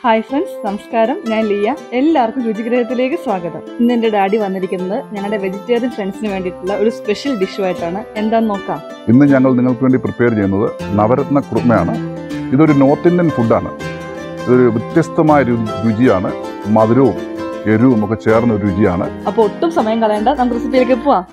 hi friends നമസ്കാരം ഞാൻ ലിയ എല്ലാവർക്കും രുചിഗ്രഹത്തിലേക്ക് സ്വാഗതം ഇന്ന് എൻ്റെ ഡാഡി വന്നിരിക്കുന്നത് ഞങ്ങളുടെ വെജിറ്റേറിയൻ ഫ്രണ്ട്സിന് വേണ്ടിയിട്ടുള്ള ഒരു സ്പെഷ്യൽ ഡിഷുമായിട്ടാണ് എന്താന്ന് നോക്കാം ഇന്ന് ഞങ്ങൾ നിങ്ങൾക്ക് വേണ്ടി പ്രിപ്പയർ ചെയ്യുന്നത് നവരത്ന കുറുമയാണ് ഇതൊരു നോർത്ത് ഇന്ത്യൻ ഫുഡാണ് ഇതൊരു വ്യത്യസ്തമായ രു- രുചിയാണ് മധുരവും എരിവും ഒക്കെ ചേർന്ന ഒരു രുചിയാണ് അപ്പോൾ ഒട്ടും സമയം കളയണ്ട നമുക്ക് റെസിപ്പിയിലേക്ക് പോവാം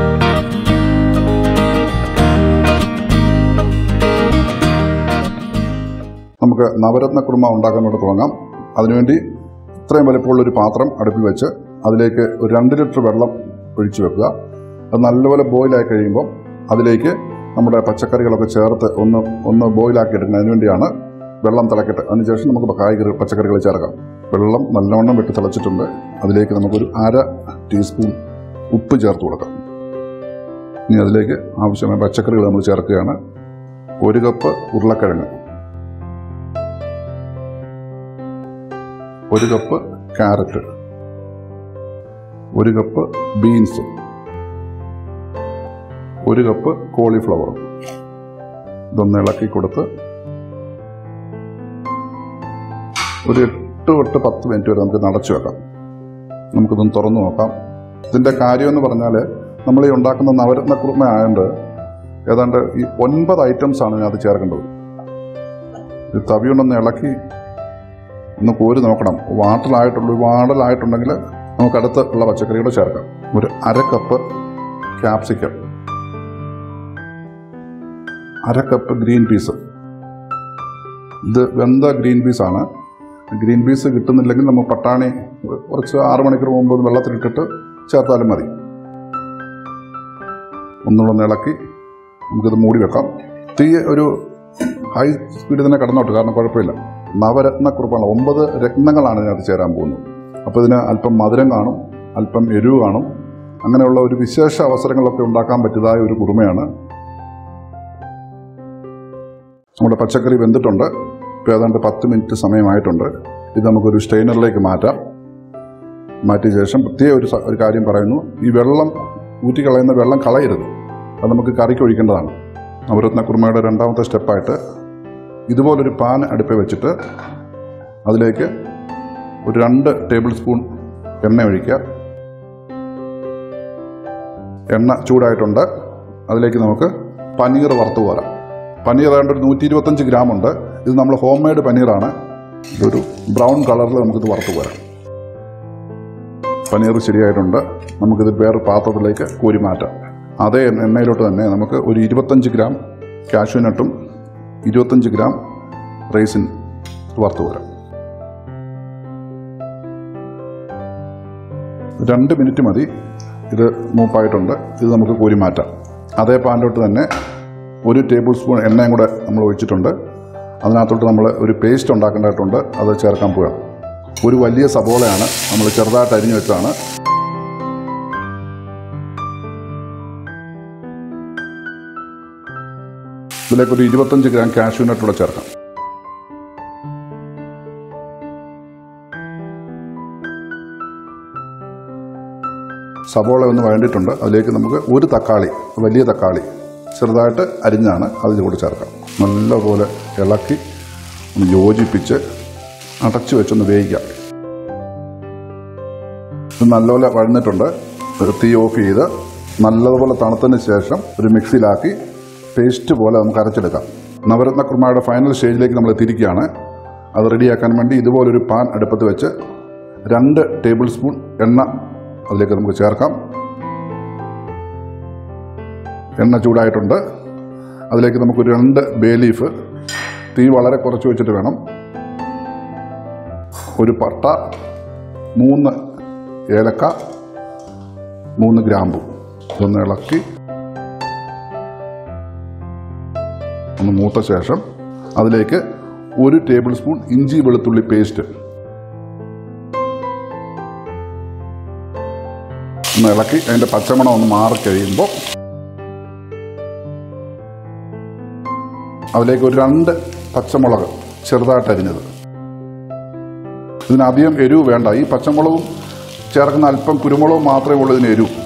നമുക്ക് നവരത്ന കുറുമ ഉണ്ടാക്കാൻ വേണ്ടി തുടങ്ങാം അതിനുവേണ്ടി ഇത്രയും വലിപ്പമുള്ള ഒരു പാത്രം അടുപ്പിൽ വെച്ച് അതിലേക്ക് ഒരു രണ്ട് ലിറ്റർ വെള്ളം ഒഴിച്ചു വെക്കുക അത് നല്ലപോലെ ബോയിലായി കഴിയുമ്പോൾ അതിലേക്ക് നമ്മുടെ പച്ചക്കറികളൊക്കെ ചേർത്ത് ഒന്ന് ഒന്ന് ബോയിലാക്കി എടുക്കുന്നത് അതിനുവേണ്ടിയാണ് വെള്ളം തിളക്കട്ടെ അതിനുശേഷം നമുക്ക് കായ്കറി പച്ചക്കറികൾ ചേർക്കാം വെള്ളം നല്ലവണ്ണം വെട്ടി തിളച്ചിട്ടുണ്ട് അതിലേക്ക് നമുക്കൊരു അര ടീസ്പൂൺ ഉപ്പ് ചേർത്ത് കൊടുക്കാം ഇനി അതിലേക്ക് ആവശ്യമായ പച്ചക്കറികൾ നമ്മൾ ചേർക്കുകയാണ് ഒരു കപ്പ് ഉരുളക്കിഴങ്ങ് ഒരു കപ്പ് ക്യാരറ്റ് ഒരു കപ്പ് ബീൻസ് ഒരു കപ്പ് കോളിഫ്ലവർ ഇതൊന്ന് ഇളക്കി കൊടുത്ത് ഒരു എട്ട് തൊട്ട് പത്ത് മിനിറ്റ് വരെ നമുക്ക് നടച്ചു വെക്കാം നമുക്കിതൊന്ന് തുറന്നു നോക്കാം ഇതിൻ്റെ കാര്യമെന്ന് പറഞ്ഞാൽ നമ്മൾ ഈ ഉണ്ടാക്കുന്ന നവരത്ന കുറുമ ആയതുകൊണ്ട് ഏതാണ്ട് ഈ ഒൻപത് ഐറ്റംസ് ആണ് ഇതിനകത്ത് ചേർക്കേണ്ടത് ഇത് തവി കൊണ്ടൊന്ന് ഇളക്കി ഒന്ന് കോരി നോക്കണം വാട്ടലായിട്ടുള്ള വാടലായിട്ടുണ്ടെങ്കിൽ നമുക്ക് അടുത്ത് ഉള്ള പച്ചക്കറികൾ ചേർക്കാം ഒരു അര കപ്പ് ക്യാപ്സിക്കം അര കപ്പ് ഗ്രീൻ പീസ് ഇത് വെന്ത ഗ്രീൻ പീസ് ആണ് ഗ്രീൻ പീസ് കിട്ടുന്നില്ലെങ്കിൽ നമ്മൾ പട്ടാണി കുറച്ച് ആറ് മണിക്കൂർ മുമ്പ് ഒന്ന് വെള്ളത്തിലിട്ടിട്ട് ചേർത്താലും മതി ഒന്നുകൂടെ ഒന്ന് ഇളക്കി നമുക്കിത് മൂടി വെക്കാം തീ ഒരു ഹൈ സ്പീഡിൽ തന്നെ കടന്നോട്ട് കാരണം കുഴപ്പമില്ല നവരത്ന കുറുപ്പാണ് ഒമ്പത് രത്നങ്ങളാണ് ഇതിനകത്ത് ചേരാൻ പോകുന്നത് അപ്പോൾ ഇതിന് അല്പം മധുരം കാണും അല്പം എരിവ് കാണും അങ്ങനെയുള്ള ഒരു വിശേഷ അവസരങ്ങളൊക്കെ ഉണ്ടാക്കാൻ പറ്റിയതായ ഒരു കുറുമയാണ് നമ്മുടെ പച്ചക്കറി വെന്തിട്ടുണ്ട് ഇപ്പോൾ ഏതാണ്ട് പത്ത് മിനിറ്റ് സമയമായിട്ടുണ്ട് ഇത് നമുക്കൊരു സ്റ്റെയിനറിലേക്ക് മാറ്റാം മാറ്റിയ ശേഷം പ്രത്യേക ഒരു സ- ഒരു കാര്യം പറയുന്നു ഈ വെള്ളം ഊറ്റിക്കളയുന്ന വെള്ളം കളയരുത് അത് നമുക്ക് കറിക്ക് ഒഴിക്കേണ്ടതാണ് നവരത്ന കുറുമയുടെ രണ്ടാമത്തെ സ്റ്റെപ്പായിട്ട് ഇതുപോലൊരു പാൻ അടുപ്പിൽ വെച്ചിട്ട് അതിലേക്ക് ഒരു രണ്ട് ടേബിൾ സ്പൂൺ എണ്ണ ഒഴിക്കുക എണ്ണ ചൂടായിട്ടുണ്ട് അതിലേക്ക് നമുക്ക് പനീർ വറുത്ത് പോരാം പനീർ ഏതാണ്ട് ഒരു നൂറ്റി ഇരുപത്തഞ്ച് ഗ്രാം ഉണ്ട് ഇത് നമ്മൾ ഹോം മെയ്ഡ് പനീറാണ് ഇതൊരു ബ്രൗൺ കളറിൽ നമുക്കിത് വറുത്ത് പോരാം പനീർ ശരിയായിട്ടുണ്ട് നമുക്കിത് വേറെ പാത്രത്തിലേക്ക് കോരി മാറ്റാം അതേ എണ്ണ- എണ്ണയിലോട്ട് തന്നെ നമുക്ക് ഒരു ഇരുപത്തഞ്ച് ഗ്രാം കാഷ്യൂനട്ടും ഇരുപത്തഞ്ച് ഗ്രാം റൈസിൻ വറുത്ത് പോരാം രണ്ട് മിനിറ്റ് മതി ഇത് മൂപ്പായിട്ടുണ്ട് ഇത് നമുക്ക് കോരി മാറ്റാം അതേ പാനിലോട്ട് തന്നെ ഒരു ടേബിൾ സ്പൂൺ എണ്ണയും കൂടെ നമ്മൾ ഒഴിച്ചിട്ടുണ്ട് അതിനകത്തോട്ട് നമ്മൾ ഒരു പേസ്റ്റ് ഉണ്ടാക്കേണ്ടതായിട്ടുണ്ട് അത് ചേർക്കാൻ പോവുകയാണ് ഒരു വലിയ സബോളയാണ് നമ്മൾ ചെറുതായിട്ട് അരിഞ്ഞു വെച്ചതാണ് ഇതിലേക്ക് ഒരു ഇരുപത്തഞ്ച് ഗ്രാം കാഷ്യൂ നട്ടൂടെ ചേർക്കാം സബോള ഒന്ന് വഴണ്ടിട്ടുണ്ട് അതിലേക്ക് നമുക്ക് ഒരു തക്കാളി വലിയ തക്കാളി ചെറുതായിട്ട് അരിഞ്ഞാണ് അതിൽ കൂടെ ചേർക്കാം നല്ലപോലെ ഇളക്കി ഒന്ന് യോജിപ്പിച്ച് അടച്ചു വെച്ചൊന്ന് വേവിക്കാം ഇത് നല്ലപോലെ വഴന്നിട്ടുണ്ട് ഒരു തീ ഓഫ് ചെയ്ത് നല്ലതുപോലെ തണുത്തതിന് ശേഷം ഒരു മിക്സിയിലാക്കി പേസ്റ്റ് പോലെ നമുക്ക് അരച്ചെടുക്കാം നവരത്ന കുർമയുടെ ഫൈനൽ സ്റ്റേജിലേക്ക് നമ്മൾ എത്തിയിരിക്കുകയാണ് അത് റെഡിയാക്കാൻ വേണ്ടി ഇതുപോലൊരു പാൻ അടുപ്പത്ത് വെച്ച് രണ്ട് ടേബിൾ സ്പൂൺ എണ്ണ അതിലേക്ക് നമുക്ക് ചേർക്കാം എണ്ണ ചൂടായിട്ടുണ്ട് അതിലേക്ക് നമുക്കൊരു രണ്ട് ബേ ലീഫ് തീ വളരെ കുറച്ച് വെച്ചിട്ട് വേണം ഒരു പട്ട മൂന്ന് ഏലക്ക മൂന്ന് ഗ്രാമ്പു ഇതൊന്ന് ഇളക്കി ഒന്ന് മൂത്ത ശേഷം അതിലേക്ക് ഒരു ടേബിൾ സ്പൂൺ ഇഞ്ചി വെളുത്തുള്ളി പേസ്റ്റ് ഒന്ന് ഇളക്കി അതിൻ്റെ പച്ചമണം ഒന്ന് മാറിക്കഴിയുമ്പോൾ അതിലേക്ക് ഒരു രണ്ട് പച്ചമുളക് ചെറുതായിട്ട് അരിഞ്ഞത് ഇതിനധികം എരിവ് വേണ്ട ഈ പച്ചമുളകും ചേർക്കുന്ന അല്പം കുരുമുളകും മാത്രമേ ഉള്ളൂ ഇതിന് എരിവ്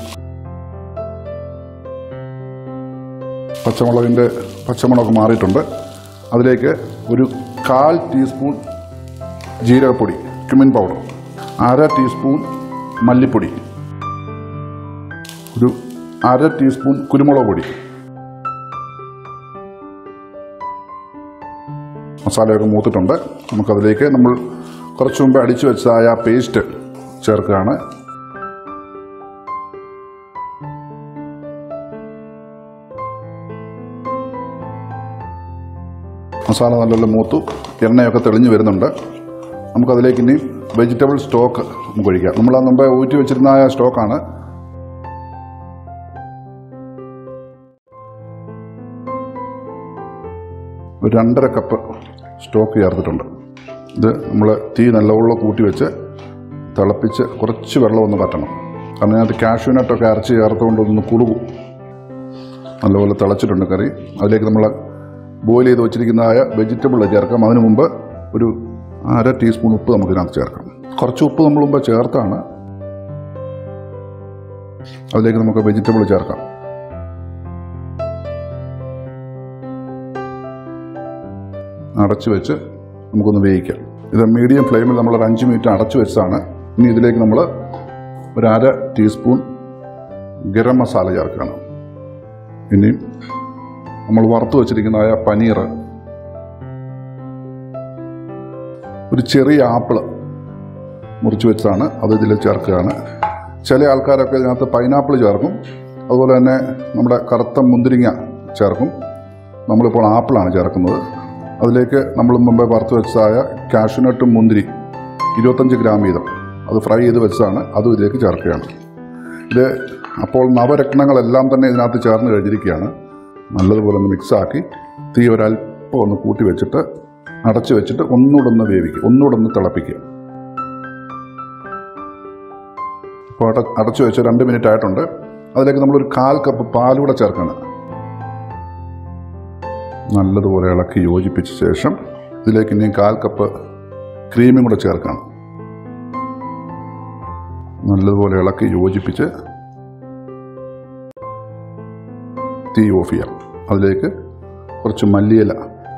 പച്ചമുളകിൻ്റെ പച്ചമുളക് മാറിയിട്ടുണ്ട് അതിലേക്ക് ഒരു കാൽ ടീസ്പൂൺ ജീരകപ്പൊടി ക്യുമിൻ പൗഡർ അര ടീസ്പൂൺ മല്ലിപ്പൊടി ഒരു അര ടീസ്പൂൺ കുരുമുളക് പൊടി മസാലയൊക്കെ മൂത്തിട്ടുണ്ട് നമുക്കതിലേക്ക് നമ്മൾ കുറച്ച് മുമ്പ് അടിച്ചു വെച്ചതായ പേസ്റ്റ് ചേർക്കുകയാണ് മസാല നല്ലപോലെ മൂത്തു എണ്ണയൊക്കെ തെളിഞ്ഞു വരുന്നുണ്ട് നമുക്കതിലേക്ക് ഇനി വെജിറ്റബിൾ സ്റ്റോക്ക് നമുക്ക് ഒഴിക്കാം നമ്മൾ ആ മുമ്പേ ഊറ്റി വെച്ചിരുന്ന ആ സ്റ്റോക്കാണ് ഒരു രണ്ടര കപ്പ് സ്റ്റോക്ക് ചേർത്തിട്ടുണ്ട് ഇത് നമ്മൾ തീ നല്ലവണ്ണം കൂട്ടി വെച്ച് തിളപ്പിച്ച് കുറച്ച് വെള്ളം ഒന്ന് പറ്റണം കാരണം അതിനകത്ത് കാഷ്യൂനട്ടൊക്കെ അരച്ച് ചേർത്തുകൊണ്ട് ഒന്ന് കുറുകും നല്ലപോലെ തിളച്ചിട്ടുണ്ട് കറി അതിലേക്ക് നമ്മൾ ബോയിൽ ചെയ്ത് വെച്ചിരിക്കുന്നതായ വെജിറ്റബിൾ ചേർക്കാം അതിനു മുമ്പ് ഒരു അര ടീസ്പൂൺ ഉപ്പ് നമുക്ക് ഇതിനകത്ത് ചേർക്കാം കുറച്ച് ഉപ്പ് നമ്മൾ മുമ്പ് ചേർത്താണ് അതിലേക്ക് നമുക്ക് വെജിറ്റബിൾ ചേർക്കാം അടച്ചു വെച്ച് നമുക്കൊന്ന് വേവിക്കാം ഇത് മീഡിയം ഫ്ലെയിമിൽ നമ്മൾ ഒരു അഞ്ച് മിനിറ്റ് അടച്ചു വെച്ചതാണ് ഇനി ഇതിലേക്ക് നമ്മൾ ഒരു അര ടീസ്പൂൺ ഗരം മസാല ചേർക്കണം ഇനിയും നമ്മൾ വറുത്ത് വെച്ചിരിക്കുന്നതായ പനീർ ഒരു ചെറിയ ആപ്പിള് മുറിച്ച് വെച്ചതാണ് അത് ഇതിൽ ചേർക്കുകയാണ് ചില ആൾക്കാരൊക്കെ ഇതിനകത്ത് പൈനാപ്പിൾ ചേർക്കും അതുപോലെ തന്നെ നമ്മുടെ കറുത്ത മുന്തിരിങ്ങ ചേർക്കും നമ്മളിപ്പോൾ ആപ്പിളാണ് ചേർക്കുന്നത് അതിലേക്ക് നമ്മൾ മുമ്പേ വറുത്ത് വെച്ചതായ കാഷ്യൂനട്ടും മുന്തിരി ഇരുപത്തഞ്ച് ഗ്രാം വീതം അത് ഫ്രൈ ചെയ്ത് വെച്ചതാണ് അതും ഇതിലേക്ക് ചേർക്കുകയാണ് ഇത് അപ്പോൾ നവരത്നങ്ങളെല്ലാം തന്നെ ഇതിനകത്ത് ചേർന്ന് കഴിഞ്ഞിരിക്കുകയാണ് നല്ലതുപോലെ ഒന്ന് മിക്സാക്കി തീ ഒരല്പം ഒന്ന് കൂട്ടി വെച്ചിട്ട് അടച്ചു വെച്ചിട്ട് ഒന്നുകൂടെ ഒന്ന് വേവിക്കുക ഒന്നുകൂടെ ഒന്ന് തിളപ്പിക്കുക അപ്പോൾ അട അടച്ചു വെച്ച് രണ്ട് മിനിറ്റ് ആയിട്ടുണ്ട് അതിലേക്ക് നമ്മളൊരു കാൽ കപ്പ് പാലൂടെ ചേർക്കണം നല്ലതുപോലെ ഇളക്കി യോജിപ്പിച്ച ശേഷം ഇതിലേക്ക് ഇനിയും കാൽ കപ്പ് ക്രീമും കൂടെ ചേർക്കണം നല്ലതുപോലെ ഇളക്കി യോജിപ്പിച്ച് തീ ഓഫ് ചെയ്യാം അതിലേക്ക് കുറച്ച് മല്ലിയില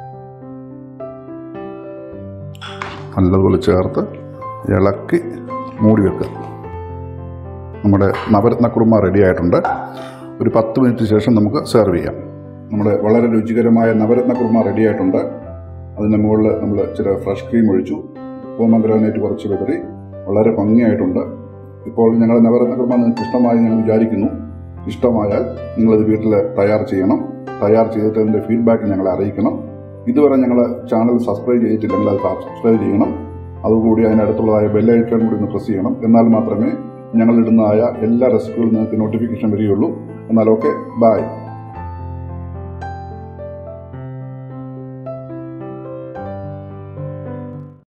നല്ലതുപോലെ ചേർത്ത് ഇളക്കി മൂടി വെക്കുക നമ്മുടെ നവരത്ന കുറുമ റെഡി ആയിട്ടുണ്ട് ഒരു പത്ത് മിനിറ്റ് ശേഷം നമുക്ക് സെർവ് ചെയ്യാം നമ്മുടെ വളരെ രുചികരമായ നവരത്ന കുറുമ റെഡി ആയിട്ടുണ്ട് അതിൻ്റെ മുകളിൽ നമ്മൾ ചില ഫ്രഷ് ക്രീം ഒഴിച്ചു പോമഗ്രാനൈറ്റ് കുറച്ച് വിതറി വളരെ ഭംഗിയായിട്ടുണ്ട് ഇപ്പോൾ ഞങ്ങളുടെ നവരത്ന കുറുമ നിങ്ങൾക്ക് ഇഷ്ടമായി ഞാൻ വിചാരിക്കുന്നു ഇഷ്ടമായാൽ നിങ്ങളത് വീട്ടിൽ തയ്യാർ ചെയ്യണം തയ്യാർ ചെയ്തിട്ട് അതിൻ്റെ ഫീഡ്ബാക്ക് ഞങ്ങളെ അറിയിക്കണം ഇതുവരെ ഞങ്ങൾ ചാനൽ സബ്സ്ക്രൈബ് ചെയ്തിട്ടില്ലെങ്കിൽ അത് സബ്സ്ക്രൈബ് ചെയ്യണം അതുകൂടി അതിനടുത്തുള്ളതായ ബെല്ലൈക്കൺ കൂടി ഒന്ന് പ്രസ് ചെയ്യണം എന്നാൽ മാത്രമേ ഞങ്ങളിടുന്നതായ എല്ലാ റെസിപ്പികളും നിങ്ങൾക്ക് നോട്ടിഫിക്കേഷൻ വരികയുള്ളൂ എന്നാൽ ഓക്കെ ബൈ